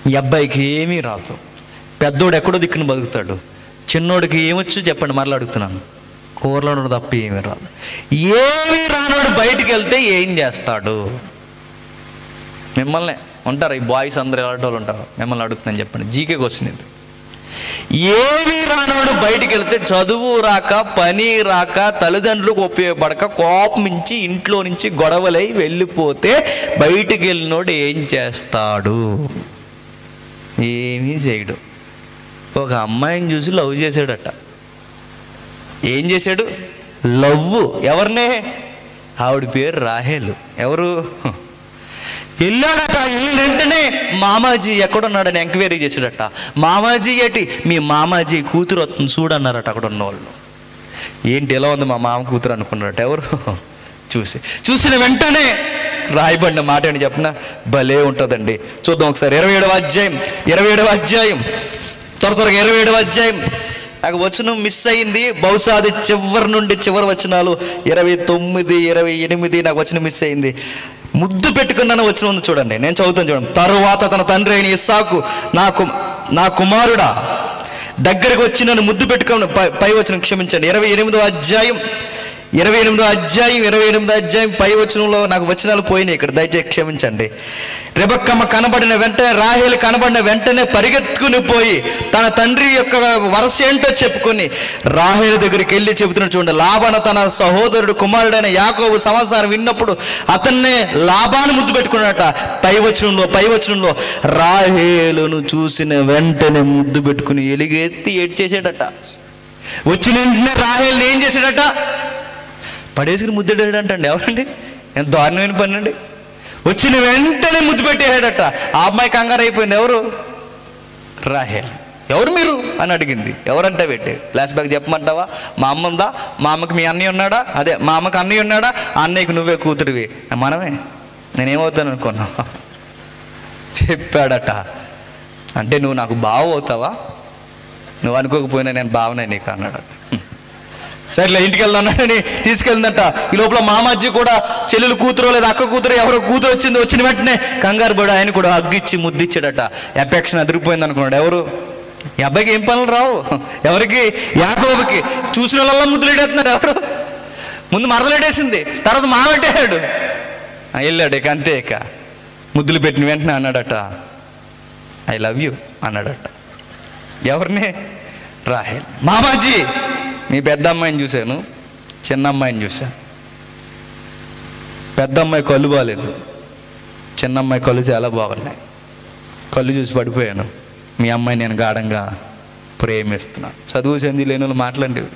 ఈ అబ్బాయికి ఏమీ రాదు పెద్దోడు ఎక్కడో దిక్కున బతుకుతాడు చిన్నోడికి ఏమొచ్చు చెప్పండి మరలా అడుగుతున్నాను కూరలో తప్ప ఏమీ రాదు ఏమీ రానోడు బయటికి వెళ్తే ఏం చేస్తాడు మిమ్మల్ని ఉంటారు ఈ బాయ్స్ అందరూ ఎలాంటి వాళ్ళు ఉంటారు మిమ్మల్ని అడుగుతున్నాను చెప్పండి జీకేకి వచ్చింది ఇది ఏమీ రానోడు బయటికి వెళ్తే చదువు రాక పని రాక తల్లిదండ్రులకు ఉపయోగపడక కోపం నుంచి ఇంట్లో నుంచి గొడవలై వెళ్ళిపోతే బయటికి వెళ్ళినోడు ఏం చేస్తాడు ఏమీ చేయడు ఒక అమ్మాయిని చూసి లవ్ చేశాడట ఏం చేశాడు లవ్ ఎవరినే ఆవిడ పేరు రాహేలు ఎవరు వెళ్ళాడట వెళ్ళిన వెంటనే మామాజీ ఎక్కడున్నాడని ఎంక్వైరీ చేశాడట మామాజీ ఏటి మీ మామాజీ కూతురు వస్తుంది చూడన్నారట అక్కడ ఉన్న వాళ్ళు ఏంటి ఎలా ఉంది మా మామ కూతురు అనుకున్నారట ఎవరు చూసి చూసిన వెంటనే రాయబడిన మాట అని చెప్పిన భలే ఉంటుందండి చూద్దాం ఒకసారి ఇరవై ఏడవ అధ్యాయం ఇరవై ఏడవ అధ్యాయం త్వర త్వరగా ఇరవై ఏడవ అధ్యాయం నాకు వచనం మిస్ అయింది బహుశా అది చివరి నుండి చివరి వచనాలు ఇరవై తొమ్మిది ఇరవై ఎనిమిది నాకు వచనం మిస్ అయింది ముద్దు పెట్టుకున్నాను వచ్చిన ఉంది చూడండి నేను చదువుతాను చూడండి తరువాత తన తండ్రి అయిన ఇస్సాకు నాకు నా కుమారుడా దగ్గరకు వచ్చి నన్ను ముద్దు పెట్టుకుని పై పై వచ్చిన క్షమించండి ఇరవై ఎనిమిదో అధ్యాయం ఇరవై ఎనిమిదో అధ్యాయం ఇరవై ఎనిమిదో అధ్యాయం పై వచనంలో నాకు వచనాలు పోయినాయి ఇక్కడ దయచేసి క్షమించండి రెబక్కమ్మ కనబడిన వెంటనే రాహేలు కనబడిన వెంటనే పరిగెత్తుకుని పోయి తన తండ్రి యొక్క వరస ఏంటో చెప్పుకొని రాహేలు దగ్గరికి వెళ్ళి చెబుతున్నాడు చూడండి లాభన తన సహోదరుడు కుమారుడైన యాకోబు సమాచారం విన్నప్పుడు అతన్నే లాభాన్ని ముద్దు పెట్టుకున్నట పై వచనంలో పై వచనంలో రాహేలును చూసిన వెంటనే ముద్దు పెట్టుకుని ఎలుగెత్తి ఏడ్చేసాడట వచ్చిన వెంటనే రాహేల్ని ఏం చేశాడట పడేసుకుని ముద్దెడాడంటండి ఎవరండి ఎంత దారుణమైన పని అండి వచ్చిన వెంటనే ముద్దు పెట్టేశాడట ఆ అమ్మాయి కంగారు అయిపోయింది ఎవరు రాహేల్ ఎవరు మీరు అని అడిగింది ఎవరంటే పెట్టి ఫ్లాష్ బ్యాక్ చెప్పమంటావా మా అమ్మ ఉందా మా అమ్మకి మీ అన్నయ్య ఉన్నాడా అదే మా అమ్మకి అన్నయ్య ఉన్నాడా ఆ అన్నయ్యకి నువ్వే కూతురివి మనమే నేనేమవుతాను అనుకున్నా చెప్పాడట అంటే నువ్వు నాకు బావ అవుతావా నువ్వు అనుకోకపోయినా నేను బావనే నీకు అన్నాడట సర్లే ఇంటికి వెళ్దానని తీసుకెళ్ళిందట ఈ లోపల మామాజీ కూడా చెల్లెలు కూతురు లేదా అక్క కూతురు ఎవరో కూతురు వచ్చింది వచ్చిన వెంటనే కంగారు పడి ఆయన కూడా అగ్గిచ్చి ముద్దిచ్చాడట ఎఫెక్షన్ అదిరిపోయింది అనుకున్నాడు ఎవరు ఈ అబ్బాయికి ఏం పనులు రావు ఎవరికి యాకోబుకి చూసిన వాళ్ళ ముద్దులేడేస్తున్నారు ఎవరు ముందు మరదలేడేసింది తర్వాత మావెట్టాడు ఆ, వెళ్ళాడు ఇక అంతే ఇక ముద్దులు పెట్టిన వెంటనే అన్నాడట ఐ లవ్ యూ అన్నాడట ఎవరిని రాహేల్ మామాజీ మీ పెద్ద అమ్మాయిని చూశాను చిన్న అమ్మాయిని చూశాను పెద్ద అమ్మాయి కళ్ళు బాగాలేదు చిన్న అమ్మాయి కళ్ళు చాలా బాగున్నాయి కళ్ళు చూసి పడిపోయాను మీ అమ్మాయి నేను గాఢంగా ప్రేమిస్తున్నా చదువు చెంది లేని వాళ్ళు మాట్లాడేవి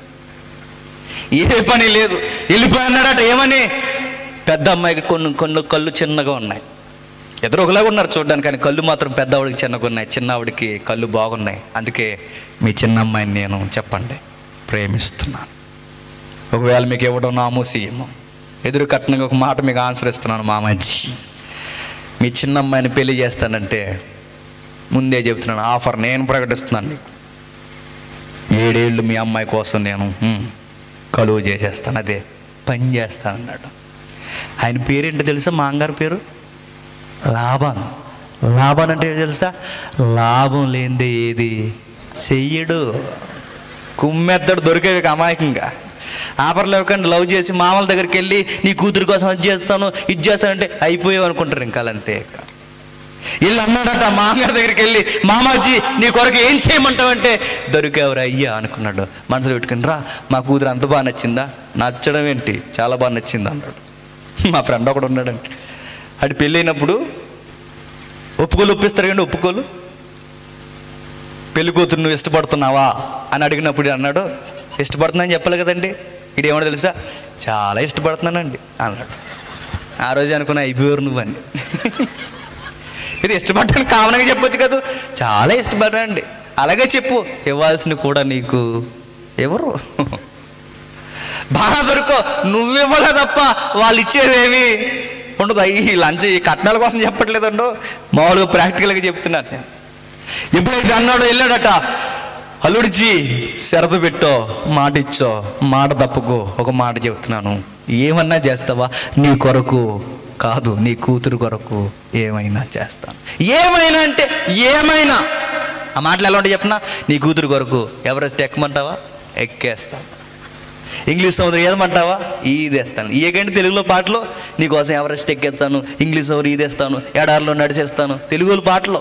ఏ పని లేదు వెళ్ళిపోయన్నాడట ఏమని పెద్ద అమ్మాయికి కొన్ని కొన్ని కళ్ళు చిన్నగా ఉన్నాయి ఎదురు ఒకలాగా ఉన్నారు చూడడానికి కానీ కళ్ళు మాత్రం పెద్దవాడికి చిన్నగా ఉన్నాయి చిన్నవాడికి కళ్ళు బాగున్నాయి అందుకే మీ చిన్న అమ్మాయిని నేను చెప్పండి ప్రేమిస్తున్నాను ఒకవేళ మీకు ఇవ్వడం నామూసీయము ఎదురు కట్నంగా ఒక మాట మీకు ఆన్సర్ ఇస్తున్నాను మామాజీ మీ చిన్న అమ్మాయిని పెళ్లి చేస్తానంటే ముందే చెప్తున్నాను ఆఫర్ నేను ప్రకటిస్తున్నాను నీకు ఏడేళ్ళు మీ అమ్మాయి కోసం నేను హ్మ్, కలువ చేసేస్తాను అదే పని చేస్తాను అన్నాడు ఆయన పేరేంటో తెలుసా మా అంగారు పేరు లాభం లాభం అంటే ఏంటో తెలుసా లాభం లేనిదే ఏది చెయ్యడు కుమ్మెత్తడు దొరికేవి అమాయకంగా ఆఫర్ లేకుండా లవ్ చేసి మామల దగ్గరికి వెళ్ళి నీ కూతురు కోసం అది చేస్తాను ఇది చేస్తానంటే అయిపోయావు అనుకుంటారు ఇంకా అంతే ఇక. వీళ్ళు అన్నాడట మామగారి దగ్గరికి వెళ్ళి మామాజీ నీ కొరకు ఏం చేయమంటావంటే దొరికేవరా అయ్యా అనుకున్నాడు మనసులో పెట్టుకుని రా మా కూతురు అంత బాగా నచ్చిందా నచ్చడం ఏంటి చాలా బాగా నచ్చింది అన్నాడు మా ఫ్రెండ్ ఒకడు ఉన్నాడండి అటు పెళ్ళైనప్పుడు ఒప్పుకోలు ఒప్పిస్తారు కండి ఒప్పుకోలు పెళ్లి కూతురు నువ్వు ఇష్టపడుతున్నావా అని అడిగినప్పుడు ఈడు అన్నాడు ఇష్టపడుతున్నాను చెప్పాలి కదండి ఇది ఏమన్నా తెలుసా చాలా ఇష్టపడుతున్నానండి అన్నాడు ఆ రోజు అనుకున్నా అయిపోయారు నువ్వు అని ఇది ఇష్టపడ్డాను కామన్గా చెప్పొచ్చు కదా చాలా ఇష్టపడ్డాండి అలాగే చెప్పు ఇవ్వాల్సిన కూడా నీకు ఎవరు బాగా దొరుకో నువ్వు ఇవ్వలే తప్ప వాళ్ళు ఇచ్చేదేమి ఉండదు ఈ లంచ్ ఈ కట్నాల కోసం చెప్పట్లేదండు మామూలుగా ప్రాక్టికల్గా చెప్తున్నాను నేను ఎప్పుడైతే అన్నాడో వెళ్ళాడట అల్లుడిచి షరతు పెట్టో మాట ఇచ్చో మాట తప్పుకో ఒక మాట చెప్తున్నాను ఏమన్నా చేస్తావా నీ కొరకు కాదు నీ కూతురు కొరకు ఏమైనా చేస్తాను ఏమైనా అంటే ఏమైనా ఆ మాటలు ఎలా ఉంటాయి చెప్పనా నీ కూతురు కొరకు ఎవరెస్ట్ ఎక్కమంటావా ఎక్కేస్తాను ఇంగ్లీష్ సముద్రం ఏదమంటావా ఈదేస్తాను ఏకంటే తెలుగులో పాటలు నీకోసం ఎవరెస్ట్ ఎక్కేస్తాను ఇంగ్లీష్ సముద్రం ఈదేస్తాను ఎడారిలో నడిచేస్తాను తెలుగులో పాటలు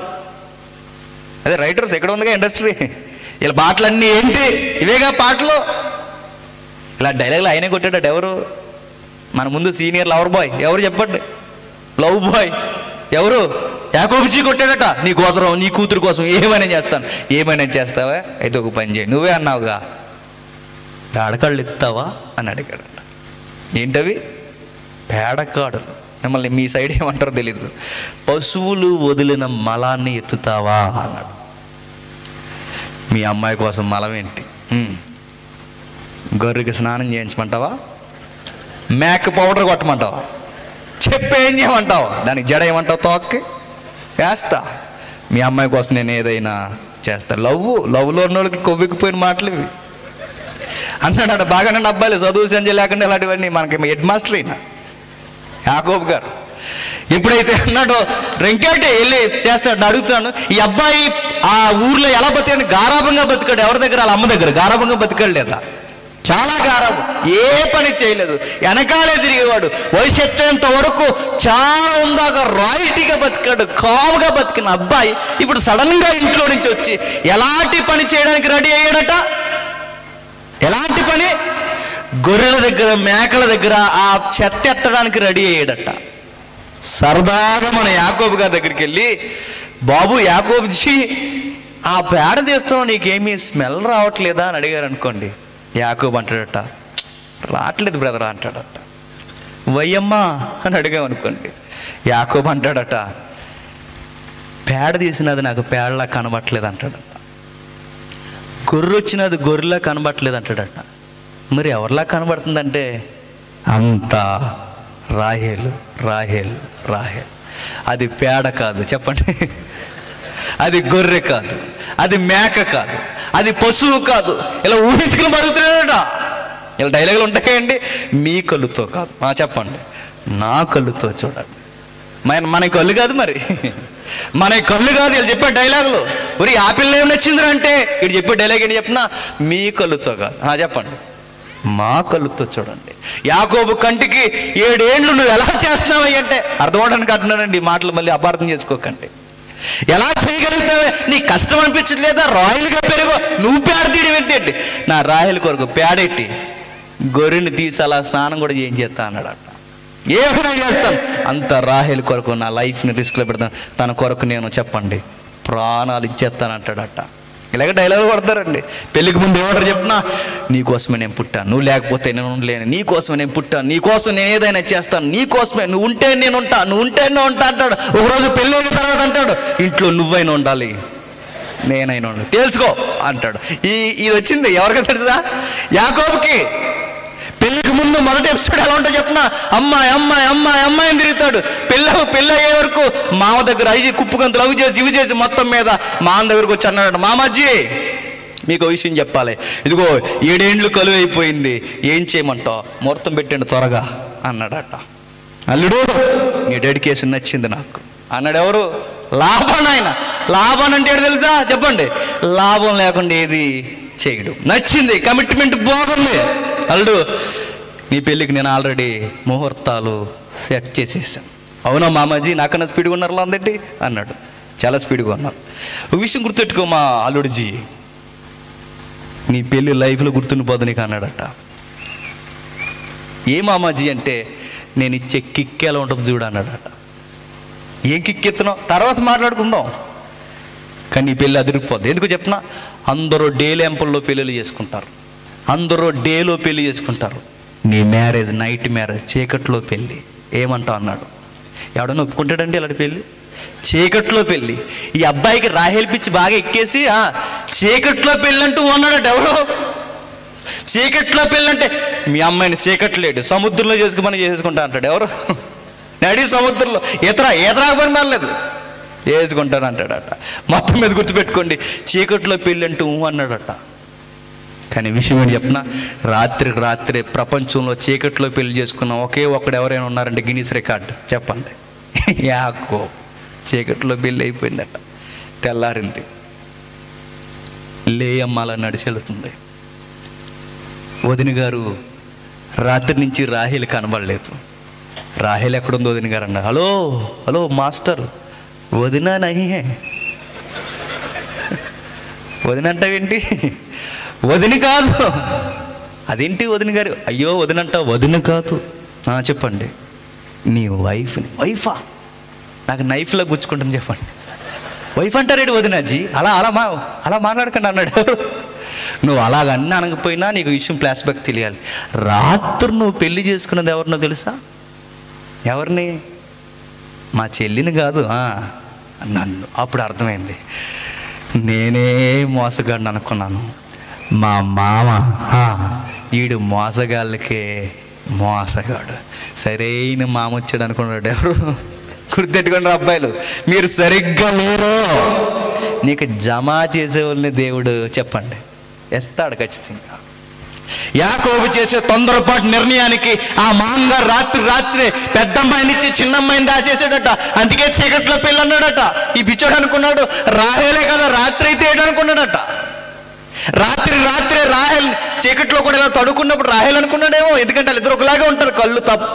అదే రైటర్స్ ఎక్కడ ఉందిగా ఇండస్ట్రీ ఇలా పాటలన్నీ ఏంటి ఇవేగా పాటలు ఇలా డైలాగులు ఆయనే కొట్టాడట ఎవరు మన ముందు సీనియర్ లవర్ బాయ్ ఎవరు చెప్పండి లవ్ బాయ్ ఎవరు యాకోబిజీ కొట్టాడట నీ గోత్రం నీ కూతురు కోసం ఏమైనా చేస్తాను ఏమైనా చేస్తావా అయితే ఒక పని చేయి నువ్వే అన్నావుగా పేడకాళ్ళు ఎత్తావా అని అడిగాడట ఏంటవి పేడకాడులు మిమ్మల్ని మీ సైడ్ ఏమంటారో తెలీదు పశువులు వదిలిన మలాన్ని ఎత్తుతావా అన్నాడు మీ అమ్మాయి కోసం మలం ఏంటి హ్మ్. గొర్రెకి స్నానం చేయించమంటావా మేక పౌడర్ కొట్టమంటావా చెప్పి ఏం చేయమంటావు దానికి జడ ఏమంటావు తోక్కి వేస్తా మీ అమ్మాయి కోసం నేను ఏదైనా చేస్తా లవ్ లవ్లో ఉన్న వాళ్ళకి కొవ్వెక్కిపోయిన మాటలు ఇవి అన్నాడు బాగానే అబ్బాయిలు చదువు సంజయ్ లేకుండా ఇలాంటివన్నీ మనకి హెడ్ మాస్టర్ అయినా యాకోబ్ గారు ఎప్పుడైతే అన్నాడో రెంకేటి వెళ్ళి చేస్తాడు అడుగుతాను ఈ అబ్బాయి ఆ ఊర్లో ఎలా బతికాడు గారాభంగా బతికాడు ఎవరి దగ్గర వాళ్ళ అమ్మ దగ్గర గారాభంగా బతికాడు లేదా చాలా గారాబం ఏ పని చేయలేదు వెనకాలే తిరిగేవాడు వయసు ఎత్తేంత వరకు చాలా ఉందాక రాయిటీగా బతికాడు కాముగా బతికిన అబ్బాయి ఇప్పుడు సడన్ గా ఇంట్లో నుంచి వచ్చి ఎలాంటి పని చేయడానికి రెడీ అయ్యాడట ఎలాంటి పని గొర్రెల దగ్గర మేకల దగ్గర ఆ చెత్త ఎత్తడానికి రెడీ అయ్యాడట సరదాగా మన యాకోబు గారి దగ్గరికి వెళ్ళి బాబు యాకోబుజీ ఆ పేడ తీస్తున్నావు నీకేమీ స్మెల్ రావట్లేదా అని అడిగారు అనుకోండి యాకోబు అంటాడట రావట్లేదు బ్రదర్ అంటాడట వయ్యమ్మా అని అడిగామనుకోండి యాకోబు అంటాడట పేడ తీసినది నాకు పేడలా కనబట్టలేదు అంటాడట గొర్రె వచ్చినది గొర్రెలా కనబట్టలేదు అంటాడట మరి ఎవరిలా కనబడుతుందంటే అంతా రాహేలు రాహేల్ రాహేల్ అది పేడ కాదు చెప్పండి అది గొర్రె కాదు అది మేక కాదు అది పశువు కాదు ఇలా ఊహించుకుని బతుకుతున్నాడట ఇలా డైలాగులు ఉంటాయండి మీ కళ్ళుతో కాదు ఆ, చెప్పండి నా కళ్ళుతో చూడండి మన మన కళ్ళు కాదు మరి మన కళ్ళు కాదు వీళ్ళు చెప్పే డైలాగులు ఒరి ఆ పిల్ల ఏం నచ్చిందిరా అంటే ఇటు చెప్పే డైలాగ్ ఏంటి చెప్పినా మీ కళ్ళుతో కాదు ఆ, చెప్పండి మా కళ్ళుతో చూడండి యాకోబు కంటికి ఏడేండ్లు నువ్వు ఎలా చేస్తున్నావు అంటే అర్థం అవడానికి అంటున్నానండి ఈ మాటలు మళ్ళీ అపార్థం చేసుకోకండి ఎలా చేయగలుగుతావే నీ కష్టం అనిపించట్లేదా రాయలుగా పెరుగు నువ్వు పేడ తీయడం ఏంటండి నా రాయల కొరకు పేడెట్టి గొర్రెని తీసి అలా స్నానం కూడా ఏం చేస్తా అన్నాడట ఏమైనా చేస్తాను అంత రాహేల్ కొరకు నా లైఫ్ని రిస్క్లో పెడతాను తన కొరకు నేను చెప్పండి ప్రాణాలు ఇచ్చేస్తాను అంటాడట ఇలాగ డైలాగ్ కొడతారండి పెళ్ళికి ముందు ఏమంటారు చెప్పినా నీకోసమే నేను పుట్టాను నువ్వు లేకపోతే నేను ఉండలేను నీకోసమే నేను పుట్టాను నీకోసం నేను ఏదైనా చేస్తాను నీకోసమే నువ్వు ఉంటే నేను ఉంటా నువ్వు ఉంటే నేను ఉంటా అంటాడు ఒకరోజు పెళ్ళి అయిన తర్వాత అంటాడు ఇంట్లో నువ్వైనా ఉండాలి నేనైనా ఉండాలి తెలుసుకో అంటాడు ఈ ఇది వచ్చింది ఎవరికి తెలుసా యాకోబుకి పెళ్లికి ముందు మొదటి ఎపిసోడ్ ఎలా ఉంటుందో చెప్పిన అమ్మాయి అమ్మాయి అమ్మాయి అమ్మాయిని తిరుగుతాడు పెళ్ళ పెళ్ళి అయ్యే వరకు మామ దగ్గర అయ్యి కుప్పుకంతులు అవి చేసి ఇవి చేసి మొత్తం మీద మామ దగ్గరకు వచ్చి అన్నాడు మామాజీ మీకు ఒక విషయం చెప్పాలి ఇదిగో ఏడేండ్లు కలువ అయిపోయింది ఏం చేయమంటావు ముహూర్తం పెట్టండి త్వరగా అన్నాడట అల్లుడు నీ డెడికేషన్ నచ్చింది నాకు అన్నాడు ఎవరు లాభం ఆయన లాభం అంటే ఏంటో తెలుసా చెప్పండి లాభం లేకుండా ఏది చేయడు నచ్చింది కమిట్మెంట్ బాగుంది అల్లుడు నీ పెళ్ళికి నేను ఆల్రెడీ ముహూర్తాలు సెట్ చేసేసాను అవునా మామాజీ నాకన్నా స్పీడ్గా ఉన్నారు అందటి అన్నాడు చాలా స్పీడ్గా ఉన్నారు ఒక విషయం గుర్తెట్టుకో మా అల్లుడిజీ నీ పెళ్ళి లైఫ్లో గుర్తుండిపోదు నీకు అన్నాడట ఏ మామాజీ అంటే నేను ఇచ్చే కిక్ ఎలా ఉంటుంది చూడు అన్నాడట ఏం కిక్ ఎత్తున్నావు తర్వాత మాట్లాడుకుందాం కానీ ఈ పెళ్ళి అదిరిపోద్ది ఎందుకు చెప్తున్నా అందరూ డే ల్యాంపుల్లో పెళ్ళిళ్ళు చేసుకుంటారు అందరూ డేలో పెళ్లి చేసుకుంటారు నీ మ్యారేజ్ నైట్ మ్యారేజ్ చీకట్లో పెళ్ళి ఏమంటావు అన్నాడు ఎవడన్నా ఒప్పుకుంటాడండి ఇలాంటి పెళ్ళి చీకట్లో పెళ్ళి ఈ అబ్బాయికి రాహేల్ పిచ్చి బాగా ఎక్కేసి ఆ, చీకట్లో పెళ్ళి అంటూ ఉన్నాడట ఎవరు చీకట్లో పెళ్ళంటే మీ అమ్మాయిని చీకట్లేడు సముద్రంలో చేసుకోమని చేసుకుంటా అంటాడు ఎవరు నడి సముద్రంలో ఈతర ఈతరా పని పర్లేదు చేసుకుంటాను అంటాడట మొత్తం మీద గుర్తుపెట్టుకోండి చీకట్లో పెళ్ళి అంటూ ఊ అన్నాడట కానీ విషయం ఏంటి చెప్పిన రాత్రికి రాత్రే ప్రపంచంలో చీకట్లో పెళ్లి చేసుకున్న ఒకే ఒక్కడు ఎవరైనా ఉన్నారంటే గినీస్ రికార్డు చెప్పండి యాకో చీకట్లో పెళ్ళి అయిపోయిందట తెల్లారింది లేయమ్మాల నడిచి వెళుతుంది వదిన గారు రాత్రి నుంచి రాహిల్ కనబడలేదు రాహిల్ ఎక్కడుందో వదిన గారు అన్న హలో హలో మాస్టర్ వదినా నహి హే వదిన అంటావేంటి వదిన కాదు అదేంటి వదిన గారు అయ్యో వదిన అంటావు వదిన కాదు ఆ, చెప్పండి నీ వైఫ్ని వైఫా నాకు నైఫ్లో గుచ్చుకుంటుంది చెప్పండి వైఫ్ అంటారేడు వదినాజీ అలా అలా మా అలా మాట్లాడకండి అన్నాడు నువ్వు అలాగ అన్నీ అనకపోయినా నీకు విషయం ఫ్లాష్ బ్యాక్ తెలియాలి రాత్రి నువ్వు పెళ్లి చేసుకున్నది ఎవరినో తెలుసా ఎవరిని మా చెల్లిని కాదు ఆ, నన్ను అప్పుడు అర్థమైంది నేనే మోసగాడిని అనుకున్నాను మా మామ ఆ, ఈడు మోసగాళ్ళకే మోసగాడు సరైన మామ వచ్చాడు అనుకున్నాడు ఎవరు గుర్తెట్టుకోండి అబ్బాయిలు మీరు సరిగ్గా లేరు నీకు జమ చేసేవాళ్ళని దేవుడు చెప్పండి వేస్తాడు ఖచ్చితంగా యాకోబు చేసే తొందరపాటు నిర్ణయానికి ఆ మాంగ రాత్రి రాత్రి పెద్దమ్మాయిని ఇచ్చి చిన్నమ్మాయిని దాచేసాడట అందుకే చీకట్లో పెళ్ళి అన్నాడట ఈ పిచ్చోడు అనుకున్నాడు రాహేలే కదా రాత్రి అయితే ఏడనుకున్నాడట రాత్రి రాత్రే రాహెల్ చీకట్లో కూడా ఇలా తడుకున్నప్పుడు రాహేల్ అనుకున్నాడేమో ఎందుకంటే వాళ్ళిద్దరు ఒకలాగే ఉంటారు కళ్ళు తప్ప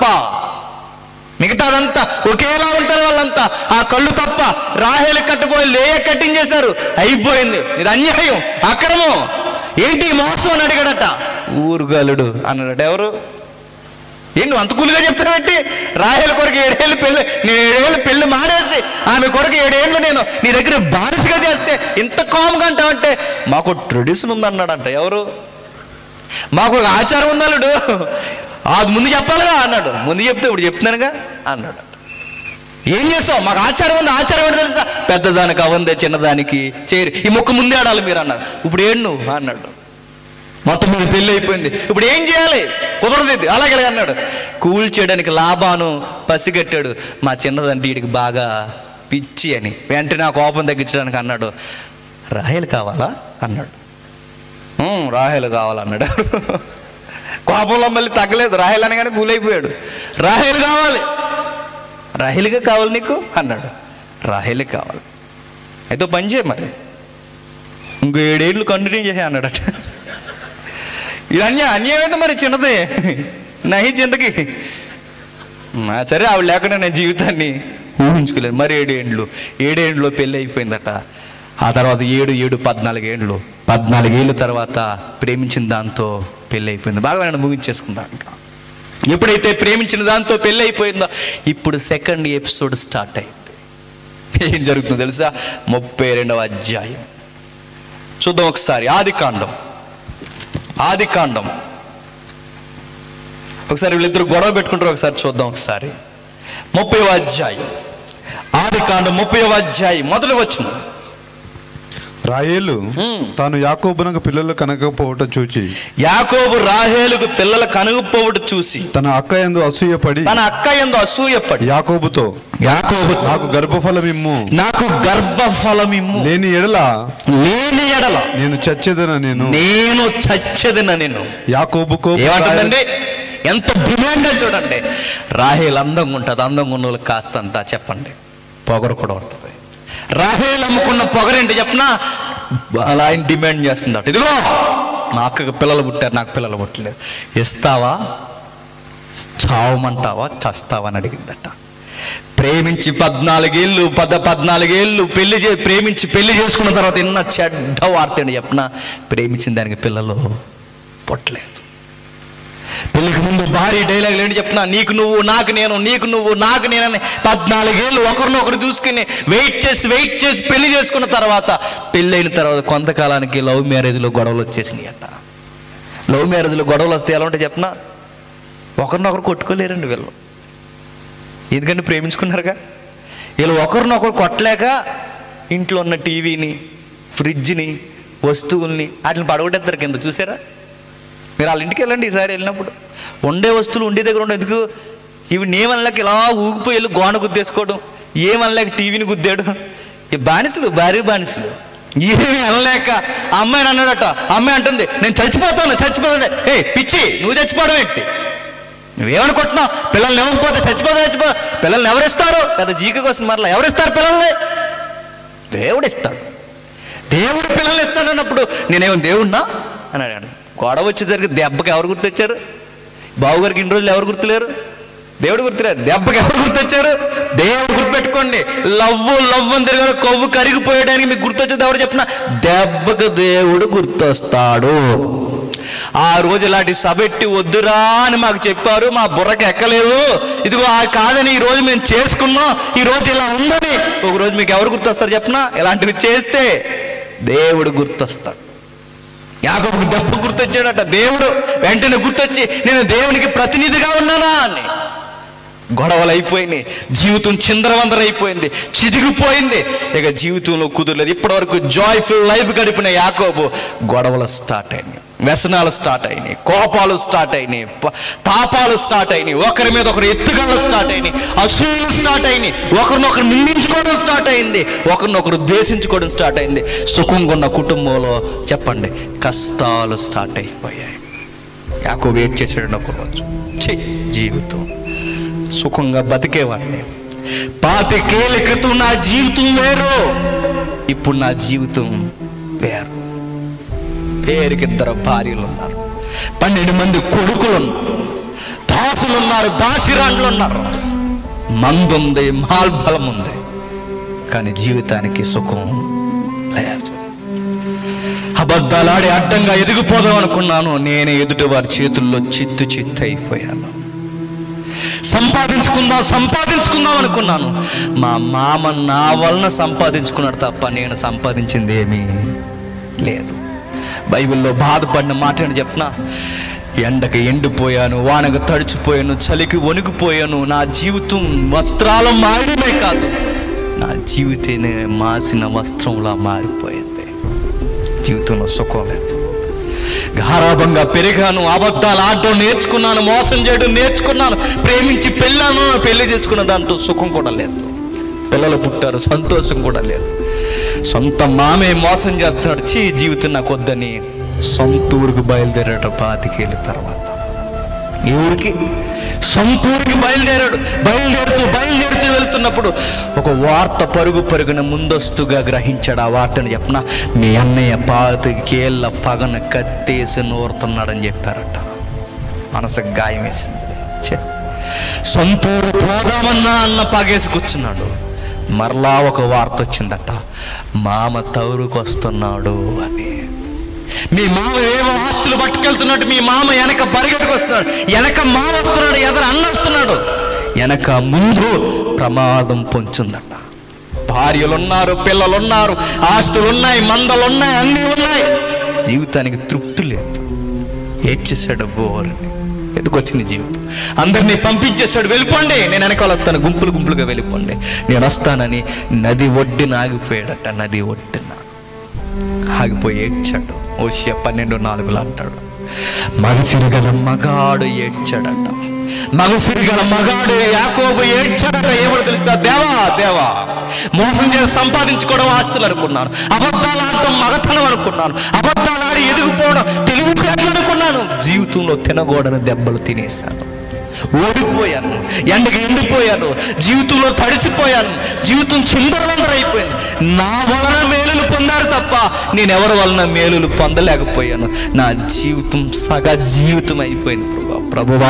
మిగతాదంతా ఒకేలా ఉంటారు వాళ్ళంతా ఆ కళ్ళు తప్ప రాహేలు కట్టుపోయి లేయ కట్టింగ్ చేశారు అయిపోయింది ఇది అన్యాయం అక్రమం ఏంటి ఈ మోసం అని అడిగాడట ఊరుగలుడు అన్నాడట ఎవరు ఏంటి నువ్వు అంత కూలుగా చెప్తాను పెట్టి రాహేల కొరకు ఏడేళ్ళు పెళ్ళి నేను ఏడేళ్ళు పెళ్లి మానేసి ఆమె కొరకు ఏడేళ్ళు నేను నీ దగ్గర బానిసగా చేస్తే ఇంత కామ్గా అంటావంటే మాకు ట్రెడిషన్ ఉందన్నాడంట ఎవరు మాకు ఒక ఆచారం ఉంది అల్లుడు అది ముందు చెప్పాలిగా అన్నాడు ముందు చెప్తే ఇప్పుడు చెప్తున్నానుగా అన్నాడు ఏం చేస్తావు మాకు ఆచారం ఉంది ఆచారం ఏంటో తెలుసా పెద్దదానికి అవందే చిన్నదానికి చేరి ఈ మొక్క ముందే ఆడాలి మీరు అన్నారు ఇప్పుడు ఏం నువ్వు అన్నాడు మొత్తం మీద పెళ్ళి అయిపోయింది ఇప్పుడు ఏం చేయాలి కుదరదు ఇది అలాగే అలాగే అన్నాడు కూల్ చేయడానికి లాభాను పసిగట్టాడు మా చిన్నదంటే వీడికి బాగా పిచ్చి అని వెంటనే ఆ కోపం తగ్గించడానికి అన్నాడు రాయలు కావాలా అన్నాడు "ఉమ్, రాహేలు కావాలన్నాడు కోపంలో మళ్ళీ తగ్గలేదు రాహేల్ అనగానే కూలైపోయాడు రాహేలు కావాలి రాహేలుగా కావాలి నీకు అన్నాడు రాహేలే కావాలి అయితే ఓ పని చేయ మరి ఇంకో ఏడేళ్ళు కంటిన్యూ చేసే అన్నాడట ఇది అన్యాయం అన్యాయమైతే మరి చిన్నదే నహి చింతకి ఆ, సరే ఆవిడ లేకుండా నేను జీవితాన్ని ఊహించుకోలేను మరి ఏడేండ్లు ఏడేండ్లో పెళ్ళి అయిపోయిందట ఆ తర్వాత ఏడు ఏడు పద్నాలుగేండ్లు పద్నాలుగేళ్ళ తర్వాత ప్రేమించిన దాంతో పెళ్ళి అయిపోయింది బాగా నన్ను ముగించేసుకుందా ఇంకా ఎప్పుడైతే ప్రేమించిన దాంతో పెళ్ళి అయిపోయిందో ఇప్పుడు సెకండ్ ఎపిసోడ్ స్టార్ట్ అయింది ఏం జరుగుతుందో తెలుసా ముప్పై రెండవ అధ్యాయం చూద్దాం ఒకసారి ఆది కాండం ఆది కాండం ఒకసారి వీళ్ళిద్దరు గొడవ పెట్టుకుంటారు ఒకసారి చూద్దాం ఒకసారి ముప్పై అధ్యాయం ఆది కాండం ముప్పై అధ్యాయం మొదలు వచ్చిన రాయేలు హ్మ్. తాను యాకోబునకు పిల్లలు కనకపోవటం చూచి యాకోబు రాహేలుకు పిల్లల కనుగుపోవుట చూసి తన అక్క ఎందు అసూయపడి తన అక్క ఎందు అసూయపడి యాకోబుతో యాకోబు నాకు గర్భఫలం ఇమ్ము నాకు గర్భఫలమిమ్ము లేని ఎడల లేని ఎడల నేను చచ్చేదన నేను నేను చచ్చదిన నేను యాకోబుకో ఏమంటుందండి ఎంత డిమాండ్ చూడండి రాహేల్ అందంగా ఉంటుంది అందంగా ఉన్న వాళ్ళకి కాస్తంత చెప్పండి పొగరు కూడా ఉంటుంది రాహేల్ అమ్ముకున్న పొగరేంటి చెప్పనా అలా ఆయన డిమాండ్ చేస్తుందట ఇదిగో మా అక్కకి పిల్లలు పుట్టారు నాకు పిల్లలు పుట్టలేదు ఇస్తావా చావమంటావా చస్తావా అని అడిగిందట ప్రేమించి పద్నాలుగేళ్ళు పద పద్నాలుగేళ్ళు పెళ్లి చే ప్రేమించి పెళ్లి చేసుకున్న తర్వాత ఎన్న చెడ్డ వార్త ఏంటి చెప్పిన ప్రేమించిన దానికి పిల్లలు పుట్టలేదు పెళ్లికి ముందు భారీ డైలాగులు ఏంటి చెప్తున్నా నీకు నువ్వు నాకు నేను నీకు నువ్వు నాకు నేనని పద్నాలుగేళ్ళు ఒకరినొకరు చూసుకుని వెయిట్ చేసి వెయిట్ చేసి పెళ్లి చేసుకున్న తర్వాత పెళ్ళైన తర్వాత కొంతకాలానికి లవ్ మ్యారేజ్లో గొడవలు వచ్చేసినాయి అంట లవ్ మ్యారేజ్లో గొడవలు వస్తే ఎలా ఉంటాయి చెప్పనా ఒకరినొకరు కొట్టుకోలేరండి వీళ్ళు ఎందుకంటే ప్రేమించుకున్నారుగా వీళ్ళు ఒకరినొకరు కొట్టలేక ఇంట్లో ఉన్న టీవీని ఫ్రిడ్జ్ని వస్తువుల్ని వాటిని పడగొట్టేస్తారు కింద చూసారా మీరు వాళ్ళ ఇంటికి వెళ్ళండి ఈసారి వెళ్ళినప్పుడు ఉండే వస్తువులు ఉండే దగ్గర ఉండే ఎందుకు ఇవి నేమనలేక ఇలా ఊగిపోయి వెళ్ళి గోడ గుద్దేసుకోవడం ఏమనలేక టీవీని గుద్దాడు ఈ బానిసలు భారీ బానిసలు ఏమీ అనలేక ఆ అమ్మాయిని అన్నాడట ఆ అమ్మాయి అంటుంది నేను చచ్చిపోతాను చచ్చిపోతాను ఏ పిచ్చి నువ్వు చచ్చిపోవడం ఏంటి నువ్వేమనుకుంటున్నావు పిల్లల్ని ఇవ్వకపోతే చచ్చిపోతా చచ్చిపో పిల్లల్ని ఎవరిస్తారు పెద్ద జీక కోసం మరలా ఎవరిస్తారు పిల్లల్ని దేవుడు ఇస్తాడు దేవుడు పిల్లల్ని ఇస్తాడన్నప్పుడు నేనేమో దేవుడినా అని అడిగాను గొడవ వచ్చేసరికి దెబ్బకి ఎవరు గుర్తొచ్చారు బావగారికి ఇన్ని రోజులు ఎవరు గుర్తులేరు దేవుడు గుర్తులేరు దెబ్బకి ఎవరు గుర్తొచ్చారు దేవుడు గుర్తుపెట్టుకోండి లవ్వు లవ్వు అని తిరగాలి కొవ్వు కరిగిపోయడానికి మీకు గుర్తొచ్చేది ఎవరు చెప్పిన దెబ్బకు దేవుడు గుర్తొస్తాడు ఆ రోజు ఇలాంటి సబెట్టి వద్దురా అని మాకు చెప్పారు మా బుర్రకి ఎక్కలేదు ఇదిగో ఆ కాదని ఈ రోజు మేము చేసుకున్నాం ఈ రోజు ఇలా ఉందని ఒక రోజు మీకు ఎవరు గుర్తొస్తారు చెప్పనా ఇలాంటివి చేస్తే దేవుడు గుర్తొస్తాడు యాకోబుకు దెబ్బ గుర్తొచ్చాడట దేవుడు వెంటనే గుర్తొచ్చి నేను దేవునికి ప్రతినిధిగా ఉన్నానా అని గొడవలు అయిపోయినాయి జీవితం చిందరవందర అయిపోయింది చిదిగిపోయింది ఇక జీవితంలో కుదరలేదు ఇప్పటివరకు జాయ్ఫుల్ లైఫ్ గడిపిన యాకోబు గొడవలు స్టార్ట్ అయినాయి వ్యసనాలు స్టార్ట్ అయినాయి కోపాలు స్టార్ట్ అయినాయి ప- తాపాలు స్టార్ట్ అయినాయి ఒకరి మీద ఒకరు ఎత్తుగడలు స్టార్ట్ అయినాయి అసూయలు స్టార్ట్ అయినాయి ఒకరినొకరు నిందించుకోవడం స్టార్ట్ అయింది ఒకరినొకరు ద్వేషించుకోవడం స్టార్ట్ అయింది సుఖంగా ఉన్న కుటుంబంలో చెప్పండి కష్టాలు స్టార్ట్ అయిపోయాయి యాకోబు ఏం చేశాడు ఒక రోజు ఛీ జీవితం సుఖంగా బతికేవాడిని పాతికేళ్ల క్రితం నా జీవితం వేరు ఇప్పుడు నా జీవితం వేరు పేరుకి ఇద్దరు భార్యలు ఉన్నారు పన్నెండు మంది కొడుకులు ఉన్నారు దాసులు ఉన్నారు దాసిరాండ్లు ఉన్నారు మందుంది మాల్బలం ఉంది కానీ జీవితానికి సుఖం లేదు అబద్ధాలాడి అడ్డంగా ఎదిగిపోదాం అనుకున్నాను నేనే ఎదుటి వారి చేతుల్లో చిత్తు చిత్తు అయిపోయాను సంపాదించుకుందాం సంపాదించుకుందాం అనుకున్నాను మా మామ నా వలన సంపాదించుకున్నాడు తప్ప నేను సంపాదించింది ఏమీ లేదు బైబిల్లో బాధపడిన మాట అని చెప్పిన ఎండకు ఎండిపోయాను వానకు తడిచిపోయాను చలికి వణికిపోయాను నా జీవితం వస్త్రాలు మారడమే కాదు నా జీవితేనే మాసిన వస్త్రంలా మారిపోయింది జీవితంలో సుఖం లేదు గారాభంగా పెరిగాను అబద్ధాలు ఆడడం నేర్చుకున్నాను మోసం చేయడం నేర్చుకున్నాను ప్రేమించి పెళ్ళాను పెళ్లి చేసుకున్న దాంట్లో సుఖం కూడా లేదు పిల్లలు పుట్టారు సంతోషం కూడా లేదు సొంత మామే మోసం చేస్తున్నాడు చీ జీవితం నాకు వద్దని సొంత ఊరికి బయలుదేరాడు పాతికేళ్ళ తర్వాత ఈ ఊరికి సొంత ఊరికి బయలుదేరాడు బయలుదేరుతూ బయలుదేరుతూ వెళ్తున్నప్పుడు ఒక వార్త పరుగు పరుగున ముందస్తుగా గ్రహించాడు ఆ వార్తను చెప్పిన మీ అన్నయ్య పాతికేళ్ళ పగన కత్తేసి నూరుతున్నాడని చెప్పారట మనసుకు గాయం వేసింది ఛే. సొంత ఊరు పోదామన్నా అన్న పగేసి కూర్చున్నాడు మరలా ఒక వార్త వచ్చిందట మామ తౌరుకు వస్తున్నాడు అని మీ మామ ఏవో ఆస్తులు పట్టుకెళ్తున్నట్టు మీ మామ వెనక పరిగెట్టుకు వస్తున్నాడు వెనక మామ వస్తున్నాడు ఎదర అన్న వస్తున్నాడు వెనక ముందు ప్రమాదం పొంచుందట భార్యలున్నారు పిల్లలున్నారు ఆస్తులున్నాయి మందలున్నాయి అన్నీ ఉన్నాయి జీవితానికి తృప్తి లేదు ఏడ్చేశాడు బోరని ఎదుకొచ్చింది జీవితం అందరినీ పంపించేశాడు వెళ్ళిపోండి నేను వెనకాల వస్తాను గుంపులు గుంపులుగా వెళ్ళిపోండి నేను వస్తానని నది ఒడ్డున ఆగిపోయాడట నది ఒడ్డున ఆగిపోయి ఏడ్చాడు ఓషియా పన్నెండు నాలుగులో అంటాడు మగసిరిగల మగాడు ఏడ్చాడట మగసిరిగల మగాడు యాకోబు ఏడ్చాడట ఏమో తెలుసా దేవా దేవా మోసం చేసి సంపాదించుకోవడం ఆస్తులు అనుకున్నాను అబద్ధాలు ఆడటం మగతనం అనుకున్నాను అబద్ధాలు ఆడి ఎదిగిపోవడం తెలివితేటలు అనుకున్నాను జీవితంలో తినగోడని దెబ్బలు తినేశాను ఓడిపోయాను ఎండకి ఎండిపోయాను జీవితంలో తడిసిపోయాను జీవితం చిందరవందరైపోయింది నా వలన మేలులు పొందారు తప్ప నేను ఎవరి వలన మేలులు పొందలేకపోయాను నా జీవితం సగ జీవితం అయిపోయింది ప్రభువా ప్రభువా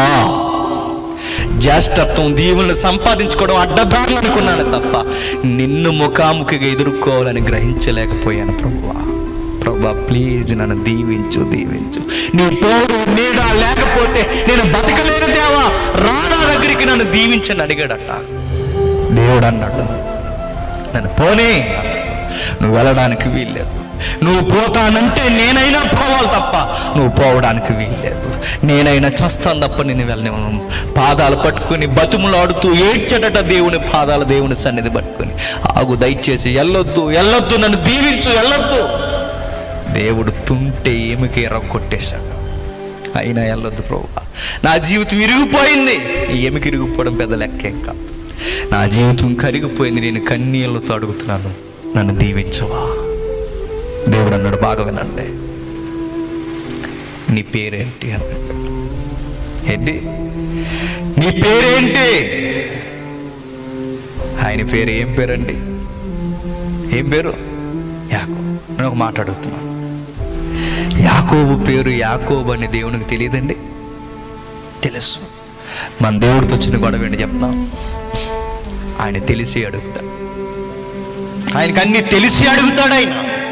జ్యేష్ఠత్వం దీవులను సంపాదించుకోవడం అడ్డదారులు అనుకున్నాను తప్ప నిన్ను ముఖాముఖిగా ఎదుర్కోవాలని గ్రహించలేకపోయాను ప్రభువా ప్రభా ప్లీజ్ నన్ను దీవించు దీవించు నీ తోడు నీడ లేకపోతే నేను బతకలేను దేవా రానా దగ్గరికి నన్ను దీవించని అడిగాడట దేవుడు అన్నాడు నన్ను పోనీ నువ్వు వెళ్ళడానికి వీల్లేదు నువ్వు పోతానంటే నేనైనా పోవాలి తప్ప నువ్వు పోవడానికి వీల్లేదు నేనైనా చస్తాను తప్ప నేను వెళ్ళనివ్వను పాదాలు పట్టుకుని బతుములాడుతూ ఏడ్చడట దేవుని పాదాల దేవుని సన్నిధి పట్టుకుని ఆగు దయచేసి వెళ్ళొద్దు వెళ్ళొద్దు నన్ను దీవించు వెళ్ళొద్దు దేవుడు తుంటే ఏమికి ఎరగొట్టేశాడు అయినా వెళ్ళొద్దు ప్రభు నా జీవితం ఇరిగిపోయింది ఈ ఎమికి ఇరిగిపోవడం పెద్ద లెక్కేం కాదు నా జీవితం కరిగిపోయింది నేను కన్నీళ్ళతో అడుగుతున్నాను నన్ను దీవించవా దేవుడు అన్నాడు బాగా వినండి నీ పేరేంటి అన్నాడు ఏంటి నీ పేరేంటి ఆయన పేరు ఏం పేరండి ఏం పేరు యాకో నేను ఒక మాట అడుగుతున్నాను యాకోబు పేరు యాకోబు అని దేవునికి తెలియదండి తెలుసు మన దేవుడితో వచ్చిన గొడవ ఏంటి చెప్తున్నా ఆయన తెలిసి అడుగుతాడు ఆయనకు అన్ని తెలిసి అడుగుతాడు ఆయన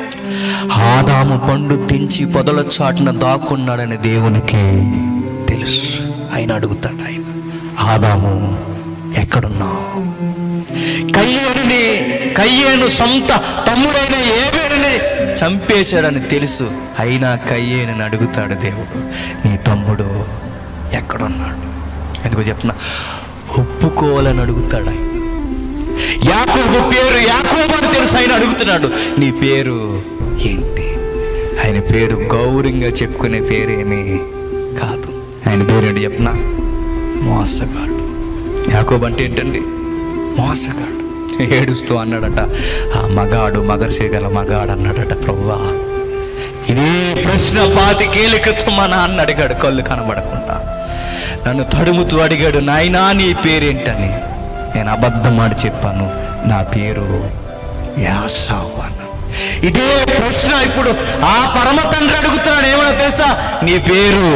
ఆదాము పండు తెంచి పొదల చాటున దాక్కున్నాడని దేవునికి తెలుసు ఆయన అడుగుతాడు ఆయన ఆదాము ఎక్కడున్నావు కయ్యేనుని కయ్యేను సొంత తమ్ముడైన ఏబేరుని చంపేశాడని తెలుసు అయినా కయ్యేనని అడుగుతాడు దేవుడు నీ తమ్ముడు ఎక్కడున్నాడు ఎందుకో చెప్తున్నా ఒప్పుకోవాలని అడుగుతాడు ఆయన యాకోబు పేరు యాకోబు అని తెలుసు ఆయన అడుగుతున్నాడు నీ పేరు ఏంటి ఆయన పేరు గౌరవంగా చెప్పుకునే పేరేమీ కాదు ఆయన పేరు ఏంటి చెప్పిన మోసగాడు యాకోబు అంటే ఏంటండి మోసగాడు ఏడుస్తూ అన్నాడట ఆ మగాడు మగర్సేగల మగాడు అన్నాడట ప్రభువా ఇదే ప్రశ్న పాతికేళ్ళ క్రితం మా నాన్న అడిగాడు కళ్ళు కనబడకుండా నన్ను తడుముతూ అడిగాడు నాయనా నీ పేరేంటని నేను అబద్ధం ఆడి చెప్పాను నా పేరు యాసావు అన్నాను ఇదే ప్రశ్న ఇప్పుడు ఆ పరమ తండ్రి అడుగుతున్నాడు ఏమన్నా తెలుసా నీ పేరు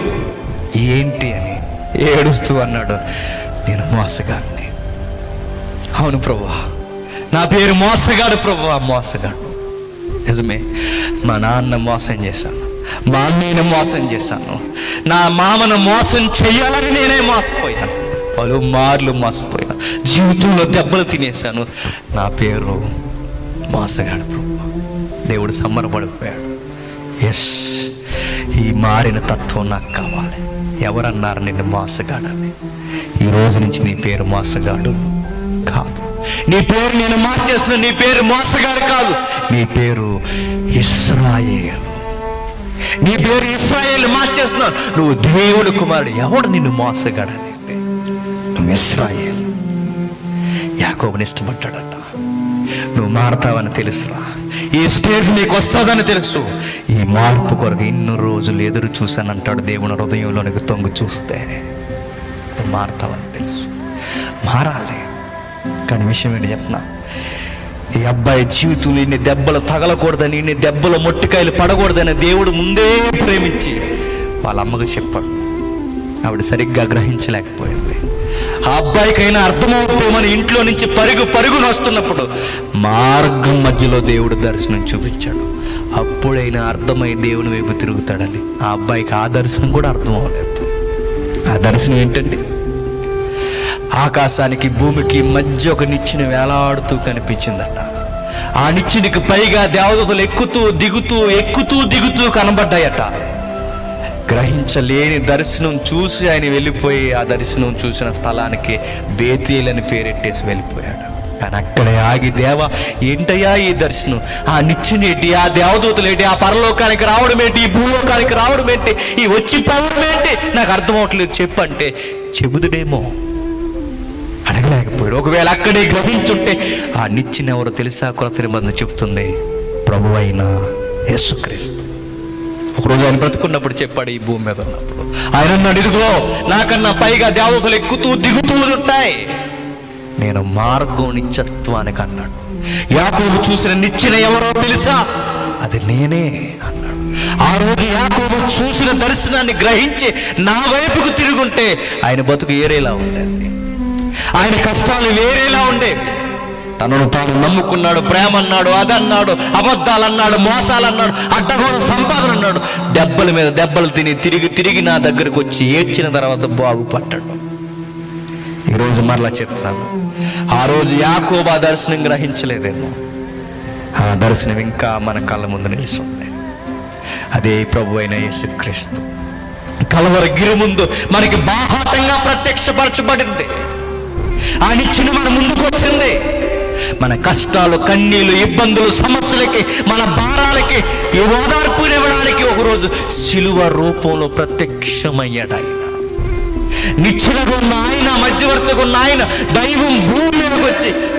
ఏంటి అని ఏడుస్తూ అన్నాడు నేను మోసగాడిని అవును ప్రభువా నా పేరు మోసగాడు ప్రభువా మోసగాడు నిజమే మా నాన్న మోసం చేశాను మా అన్నయ్యను మోసం చేశాను నా మామను మోసం చెయ్యాలని నేనే మోసపోయాను పలు మార్లు మోసపోయాను జీవితంలో దెబ్బలు తినేశాను నా పేరు మోసగాడు ప్రభు దేవుడు సమ్మరపడిపోయాడు ఎస్ ఈ మారిన తత్వం నాకు కావాలి ఎవరన్నారు నిన్ను మోసగాడని ఈ రోజు నుంచి నీ పేరు మోసగాడు కాదు నీ పేరు నేను మార్చేస్తున్నా నీ పేరు మోసగాడు కాదు నీ పేరు ఇస్రాయేల్ నీ పేరు ఇస్రాయేల్ మార్చేస్తున్నావు నువ్వు దేవుడు కుమారుడు ఎవడు నిన్ను మోసగాడని నువ్వు ఇస్రాయేల్ యాకోబుని ఇష్టపడ్డాడట నువ్వు మారతావని తెలుసురా ఈ స్టేజ్ నీకు వస్తుందని తెలుసు ఈ మార్పు కొరకు ఎన్నో రోజులు ఎదురు చూశానంటాడు దేవుని హృదయంలోనికి తొంగి చూస్తే నువ్వు మారతావని తెలుసు మారాలి కానీ విషయం ఏంటి చెప్పనా ఈ అబ్బాయి జీవితంలో ఇన్ని దెబ్బలు తగలకూడదని ఇన్ని దెబ్బలు మొట్టికాయలు పడకూడదని దేవుడు ముందే ప్రేమించి వాళ్ళ అమ్మకు చెప్పాడు ఆవిడ సరిగ్గా గ్రహించలేకపోయింది ఆ అబ్బాయికైనా అర్థమవుతే మన ఇంట్లో నుంచి పరుగు పరుగును వస్తున్నప్పుడు మార్గం మధ్యలో దేవుడు దర్శనం చూపించాడు అప్పుడైనా అర్థమై దేవుని వైపు తిరుగుతాడని ఆ అబ్బాయికి ఆ దర్శనం కూడా అర్థం అవ్వలేదు ఆ దర్శనం ఏంటండి ఆకాశానికి భూమికి మధ్య ఒక నిచ్చెన వేలాడుతూ కనిపించిందట ఆ నిచ్చెనకి పైగా దేవదూతలు ఎక్కుతూ దిగుతూ ఎక్కుతూ దిగుతూ కనబడ్డాయట గ్రహించలేని దర్శనం చూసి ఆయన వెళ్ళిపోయి ఆ దర్శనం చూసిన స్థలానికి బేతీల్ అని పేరెట్టేసి వెళ్ళిపోయాడు కానీ అక్కడే ఆగి దేవ ఏంటయ్యా ఈ దర్శనం ఆ నిచ్చినేటి ఆ దేవదూతలేంటి ఆ పరలోకానికి రావడం ఏంటి ఈ భూలోకానికి రావడం ఏంటి ఈ వచ్చి పోవడం ఏంటి నాకు అర్థం అవట్లేదు చెప్పంటే చెబుదుడేమో అడగలేకపోయాడు ఒకవేళ అక్కడే గ్రహించుంటే ఆ నిచ్చిన ఎవరో తెలుసా కొరత నిబంధన చెబుతుంది ప్రభు అయిన యేసుక్రీస్తు ఒకరోజు ఆయన బ్రతుకున్నప్పుడు చెప్పాడు ఈ భూమి మీద ఉన్నప్పుడు ఆయన అన్నాడు ఇదిగో నాకన్నా పైగా దేవతలు ఎక్కుతూ దిగుతూ ఉంటాయి నేను మార్గం నిత్యత్వానికి అన్నాడు యాకోబు చూసిన నిచ్చిన ఎవరో తెలుసా అది నేనే అన్నాడు ఆ రోజు యాకోబు చూసిన దర్శనాన్ని గ్రహించి నా వైపుకు తిరుగుంటే ఆయన బతుకు ఏరేలా ఉండేది ఆయన కష్టాలు వేరేలా ఉండేవి తనను తాను నమ్ముకున్నాడు ప్రేమ అన్నాడు అదన్నాడు అబద్ధాలు అన్నాడు మోసాలు అన్నాడు అడ్డగోలు సంపాదన అన్నాడు దెబ్బల మీద దెబ్బలు తిని తిరిగి తిరిగి నా దగ్గరకు వచ్చి ఏడ్చిన తర్వాత బాగుపడ్డాడు ఈరోజు మరలా చెప్తున్నాను ఆ రోజు యాకోబు ఆ దర్శనం గ్రహించలేదేమో ఆ దర్శనం ఇంకా మన కళ్ళ ముందు నిలిచింది అదే ప్రభు అయిన యేసుక్రీస్తు కలవర గిరి ముందు మనకి బాహాటంగా ప్రత్యక్షపరచబడింది ఆయన ఇచ్చిన మన ముందుకు వచ్చింది మన కష్టాలు కన్నీళ్ళు ఇబ్బందులు సమస్యలకి మన భారాలకి ఈ ఓదార్పునివ్వడానికి ఒకరోజు శిలువ రూపంలో ప్రత్యక్షమయ్యాడు ఆయన నిచ్చెనగా ఉన్న ఆయన మధ్యవర్తిగా ఉన్న ఆయన దైవం భూమి మీదకి వచ్చి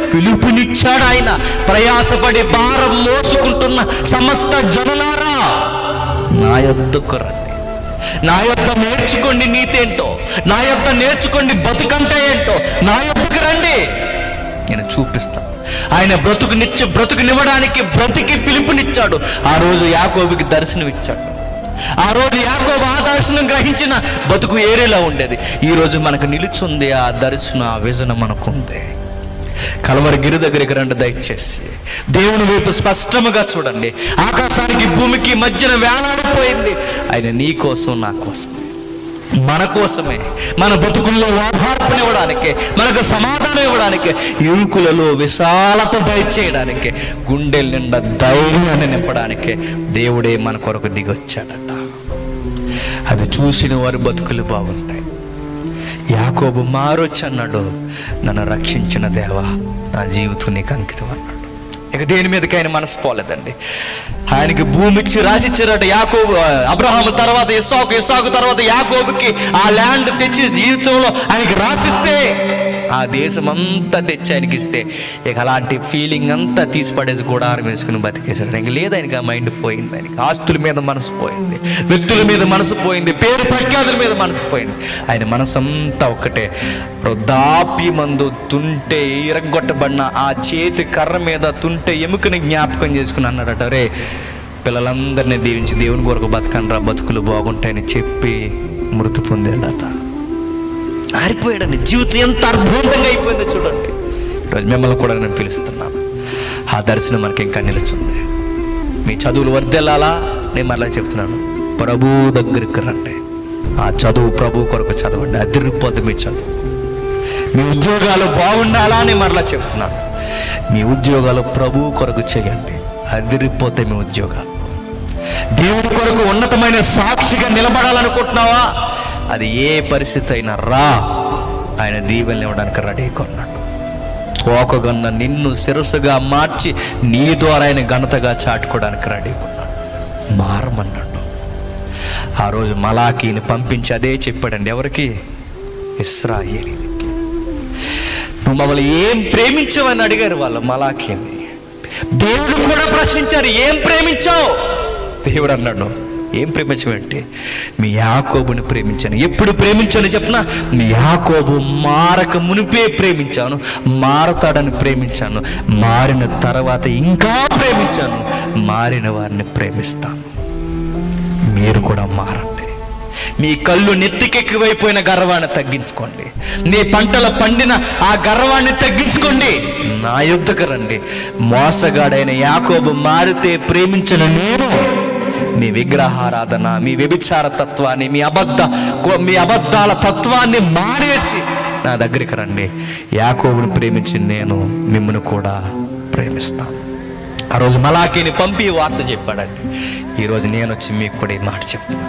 పిలుపునిచ్చాడు ఆయన ప్రయాసపడి భారం మోసుకుంటున్న సమస్త జనులారా నా యొద్దకు రండి నా యొద్ద నేర్చుకోండి నీతేంటో నా యొద్ద నేర్చుకోండి బతుకంటే ఏంటో నా యొద్దకు రండి నేను చూపిస్తాను ఆయన బ్రతుకు నిచ్చ బ్రతుకునివ్వడానికి బ్రతికి పిలుపునిచ్చాడు ఆ రోజు యాకోబుకి దర్శనం ఇచ్చాడు ఆ రోజు యాకోబు ఆ దర్శనం గ్రహించిన బతుకు ఏరేలా ఉండేది ఈ రోజు మనకు నిలుచుంది ఆ దర్శనం ఆ విజన మనకుంది కలవరి గిరి దగ్గరికి రండి దయచేసి దేవుని వైపు స్పష్టముగా చూడండి ఆకాశానికి భూమికి మధ్యన వేలాడిపోయింది ఆయన నీ కోసం నా కోసమే మన కోసమే మన బతుకుల్లో ఓదార్పునివ్వడానికి మనకు సమాధానం ఇవ్వడానికి ఇరుకులలో విశాలత దయచేయడానికి గుండెల నిండా ధైర్యాన్ని నింపడానికి దేవుడే మన కొరకు దిగొచ్చాడట అవి చూసిన వారి బతుకులు బాగుంటాయి యాకోబు మారొచ్చు అన్నాడు నన్ను రక్షించిన దేవా నా జీవితం నీకు అంకితం అన్నాడు ఇక దేని మీదకి ఆయన మనసు పోలేదండి ఆయనకి భూమి ఇచ్చి రాసిచ్చారట యాకోబు అబ్రహాము తర్వాత ఇస్సాకు ఇస్సాకు తర్వాత యాకోబుకి ఆ ల్యాండ్ తెచ్చి జీవితంలో ఆయనకి రాసిస్తే ఆ దేశం అంతా తెచ్చి ఆయనకి ఇస్తే ఇక అలాంటి ఫీలింగ్ అంతా తీసి పడేసి గుడారం వేసుకుని బతికేశాడు ఇంక లేదు ఆయనకి ఆ మైండ్ పోయింది ఆయనకి ఆస్తుల మీద మనసు పోయింది వ్యక్తుల మీద మనసు పోయింది పేరు ప్రఖ్యాతుల మీద మనసు పోయింది ఆయన మనసు అంతా ఒక్కటే వృద్ధాప్య మందు తుంటే ఇరగొట్టబడిన ఆ చేతి కర్ర మీద తుంటే ఎముకని జ్ఞాపకం చేసుకుని అన్నాడట రే పిల్లలందరినీ దీవించి దేవుని కొరకు బతకండ్రా బతుకులు బాగుంటాయని చెప్పి మృతి పొందాడట ఆరిపోయాడండి జీవితం ఎంత అర్థవంతంగా అయిపోయిందో చూడండి ఈరోజు మిమ్మల్ని కూడా నేను పిలుస్తున్నాను ఆ దర్శనం మనకి ఇంకా నిలుచుంది మీ చదువులు వర్దెల్లాలా నేను మళ్ళీ చెప్తున్నాను ప్రభు దగ్గరికి రండి ఆ చదువు ప్రభు కొరకు చదవండి అదిరిపోద్ది మీ చదువు మీ ఉద్యోగాలు బాగుండాలా అని మరలా చెప్తున్నాను మీ ఉద్యోగాలు ప్రభు కొరకు చేయండి అదిరిపోతే మీ ఉద్యోగాలు దేవుడి కొరకు ఉన్నతమైన సాక్షిగా నిలబడాలనుకుంటున్నావా అది ఏ పరిస్థితి అయినా రా ఆయన దీవెల్ని ఇవ్వడానికి రెడీ కొన్నాడు తోకగన్న నిన్ను శిరస్సుగా మార్చి నీ ద్వారా ఆయన ఘనతగా చాటుకోవడానికి రెడీ కొన్నాడు మారమన్నాడు ఆ రోజు మలాకీని పంపించి అదే చెప్పాడండి ఎవరికి ఇస్రాయేలీకి నువ్వు మమ్మల్ని ఏం ప్రేమించావని అడిగారు వాళ్ళు మలాకీని దేవుడు కూడా ప్రశ్నించారు ఏం ప్రేమించావు దేవుడు అన్నాడు ఏం ప్రేమించమంటే మీ యాకోబుని ప్రేమించాను ఎప్పుడు ప్రేమించాను చెప్పిన మీ యాకోబు మారక మునిపే ప్రేమించాను మారతాడని ప్రేమించాను మారిన తర్వాత ఇంకా ప్రేమించాను మారిన వారిని ప్రేమిస్తాను మీరు కూడా మారండి మీ కళ్ళు నెత్తికెక్కువైపోయిన గర్వాన్ని తగ్గించుకోండి నీ పంటల పండిన ఆ గర్వాన్ని తగ్గించుకోండి నా యుద్ధకు రండి మోసగాడైన యాకోబు మారితే ప్రేమించిన నేను మీ విగ్రహారాధన మీ వ్యభిచార తత్వాన్ని మీ అబద్ధ మీ అబద్ధాల తత్వాన్ని మానేసి నా దగ్గరికి రండి యాకోబుని ప్రేమించి నేను మిమ్మల్ని కూడా ప్రేమిస్తాను ఆ రోజు మలాకీని పంపి ఈ వార్త చెప్పాడండి ఈరోజు నేను వచ్చి మీకు కూడా ఈ మాట చెప్తున్నాను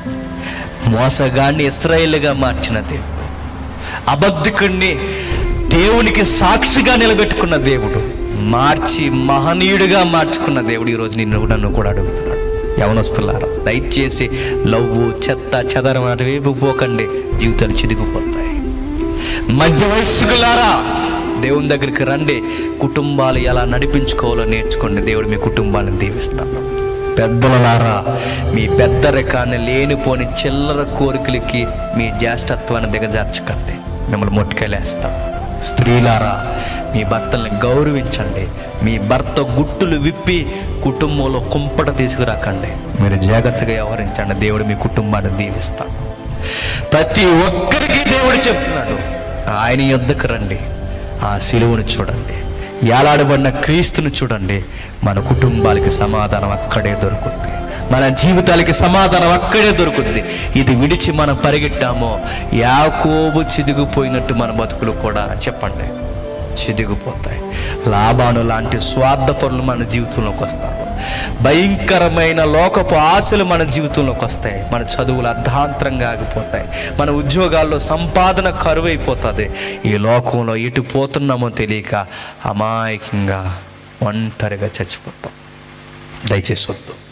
మోసగాడిని ఇస్రాయేల్గా మార్చిన దేవుడు అబద్ధికుణ్ణి దేవునికి సాక్షిగా నిలబెట్టుకున్న దేవుడు మార్చి మహనీయుడిగా మార్చుకున్న దేవుడు ఈరోజు నిన్ను నన్ను కూడా అడుగుతున్నాడు యవనస్తులారా దయచేసి లవ్వు చెత్త చెదరం అటువైపు పోకండి జీవితాలు చిదిగిపోతాయి మధ్య వయస్సుకులారా దేవుని దగ్గరికి రండి కుటుంబాలు ఎలా నడిపించుకోవాలో నేర్చుకోండి దేవుడు మీ కుటుంబాలను దీవిస్తాడు పెద్దలలారా మీ పెద్దరికాన్ని లేనిపోని చిల్లర కోరికలకి మీ జ్యేష్ఠత్వాన్ని దిగజార్చకండి మిమ్మల్ని మొట్టుకెళ్ళేస్తాం స్త్రీలారా మీ భర్తల్ని గౌరవించండి మీ భర్త గుట్టులు విప్పి కుటుంబంలో కుంపట తీసుకురాకండి మీరు జాగ్రత్తగా వ్యవహరించండి దేవుడు మీ కుటుంబాన్ని దీవిస్తాడు ప్రతి ఒక్కరికి దేవుడు చెప్తున్నాడు ఆయన యుద్ధకు రండి ఆ సిలువను చూడండి ఏలాడబడిన క్రీస్తును చూడండి మన కుటుంబాలకి సమాధానం అక్కడే దొరుకుతుంది మన జీవితాలకి సమాధానం అక్కడే దొరుకుతుంది ఇది విడిచి మనం పరిగెట్టామో యాకోబు చిదిగిపోయినట్టు మన బతుకులు కూడా చెప్పండి చిదిగిపోతాయి లాభాను లాంటి స్వార్థ పనులు మన జీవితంలోకి వస్తాయి భయంకరమైన లోకపు ఆశలు మన జీవితంలోకి వస్తాయి మన చదువులు అర్ధాంతరంగా ఆగిపోతాయి మన ఉద్యోగాల్లో సంపాదన కరువైపోతుంది ఈ లోకంలో ఎటు పోతున్నామో తెలియక అమాయకంగా ఒంటరిగా చచ్చిపోతాం దయచేసి వద్దు